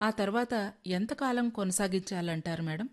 ఆ తర్వాత ఎంతకాలం కొనసాగించాలంటారు మేడం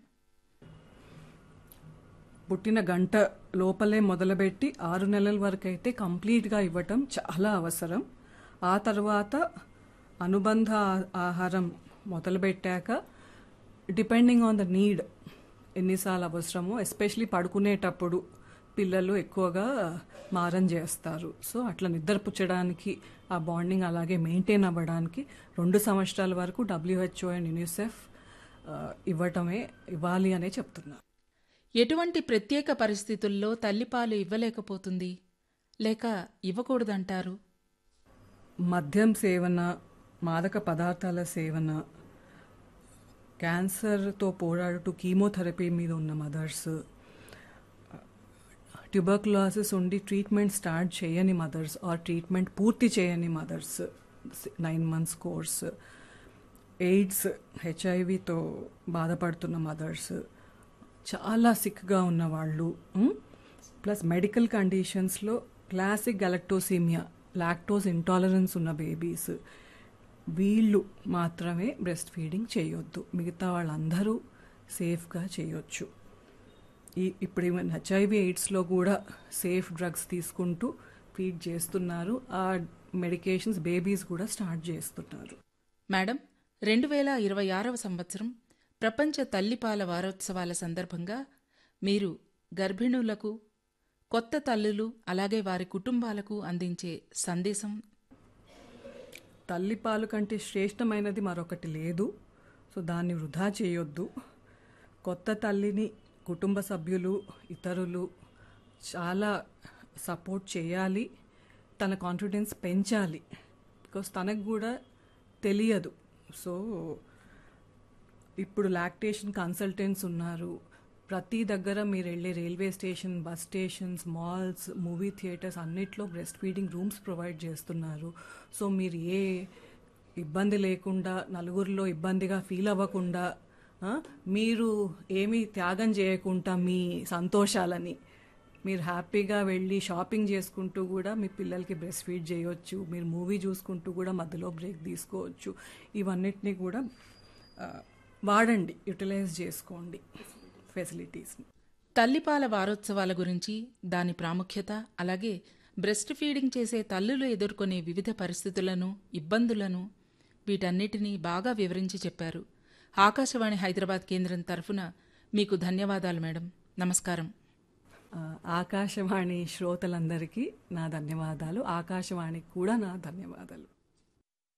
పుట్టిన గంట లోపలే మొదలుపెట్టి ఆరు నెలల వరకు అయితే కంప్లీట్గా ఇవ్వటం చాలా అవసరం ఆ తర్వాత అనుబంధ ఆ- ఆహారం మొదలుపెట్టాక డిపెండింగ్ ఆన్ ద నీడ్ ఎన్నిసార్లు అవసరమో ఎస్పెషలీ పడుకునేటప్పుడు పిల్లలు ఎక్కువగా మారం చేస్తారు సో అట్లా నిద్రపుచ్చడానికి ఆ బాండింగ్ అలాగే మెయింటైన్ అవ్వడానికి రెండు సంవత్సరాల వరకు డబ్ల్యూహెచ్ఓ అండ్ యూనిసెఫ్ ఆ, ఇవ్వటమే ఇవ్వాలి అనే చెప్తున్నారు ఎటువంటి ప్రత్యేక పరిస్థితుల్లో తల్లిపాలు ఇవ్వలేకపోతుంది లేక ఇవ్వకూడదంటారు మద్యం సేవన మాదక పదార్థాల సేవన క్యాన్సర్తో పోరాడుతూ కీమోథెరపీ మీద ఉన్న మదర్స్ ట్యూబర్కులాసిస్ ఉండి ట్రీట్మెంట్ స్టార్ట్ చేయని మదర్స్ ఆర్ ట్రీట్మెంట్ పూర్తి చేయని mothers nine months course AIDS హెచ్ఐవితో బాధపడుతున్న మదర్స్ చాలా సిక్గా ఉన్న వాళ్ళు ప్లస్ మెడికల్ కండిషన్స్లో క్లాసిక్ గలక్టోసీమియా లాక్టోస్ ఇంటాలరెన్స్ ఉన్న బేబీస్ వీళ్ళు మాత్రమే బ్రెస్ట్ ఫీడింగ్ చేయొద్దు మిగతా వాళ్ళందరూ సేఫ్గా చేయొచ్చు ఈ ఇప్పుడు ఈవెన్ హెచ్ఐవి ఎయిడ్స్లో కూడా సేఫ్ డ్రగ్స్ తీసుకుంటూ ఫీడ్ చేస్తున్నారు ఆ మెడికేషన్స్ బేబీస్ కూడా స్టార్ట్ చేస్తున్నారు మేడం రెండు వేల ఇరవై ఆరవ సంవత్సరం ప్రపంచ తల్లిపాల వారోత్సవాల సందర్భంగా మీరు గర్భిణులకు కొత్త తల్లులు అలాగే వారి కుటుంబాలకు అందించే సందేశం తల్లిపాలు కంటే శ్రేష్టమైనది మరొకటి లేదు సో దాన్ని వృధా చేయొద్దు కొత్త తల్లిని కుటుంబ సభ్యులు ఇతరులు చాలా సపోర్ట్ చేయాలి తన కాన్ఫిడెన్స్ పెంచాలి బికాస్ తనకు కూడా తెలియదు సో ఇప్పుడు లాక్టేషన్ కన్సల్టెంట్స్ ఉన్నారు ప్రతి దగ్గర మీరు వెళ్ళే railway station bus stations malls movie theatres అన్నిట్లో బ్రెస్ట్ ఫీడింగ్ రూమ్స్ ప్రొవైడ్ చేస్తున్నారు సో మీరు ఏ ఇబ్బంది లేకుండా నలుగురిలో ఇబ్బందిగా ఫీల్ అవ్వకుండా ఆ, మీరు ఏమీ త్యాగం చేయకుండా మీ సంతోషాలని మీరు హ్యాపీగా వెళ్ళి షాపింగ్ చేసుకుంటూ కూడా మీ పిల్లలకి బ్రెస్ట్ ఫీడ్ చేయొచ్చు మీరు మూవీ చూసుకుంటూ కూడా మధ్యలో బ్రేక్ తీసుకోవచ్చు ఇవన్నిటిని కూడా ఆ, వాడండి యూటిలైజ్ చేసుకోండి ఫెసిలిటీస్ని తల్లిపాల వారోత్సవాల గురించి దాని ప్రాముఖ్యత అలాగే బ్రెస్ట్ ఫీడింగ్ చేసే తల్లులు ఎదుర్కొనే వివిధ పరిస్థితులను ఇబ్బందులను వీటన్నిటినీ బాగా వివరించి చెప్పారు ఆకాశవాణి హైదరాబాద్ కేంద్రం తరఫున మీకు ధన్యవాదాలు మేడం నమస్కారం ఆ, ఆకాశవాణి శ్రోతలందరికీ నా ధన్యవాదాలు ఆకాశవాణికి కూడా నా ధన్యవాదాలు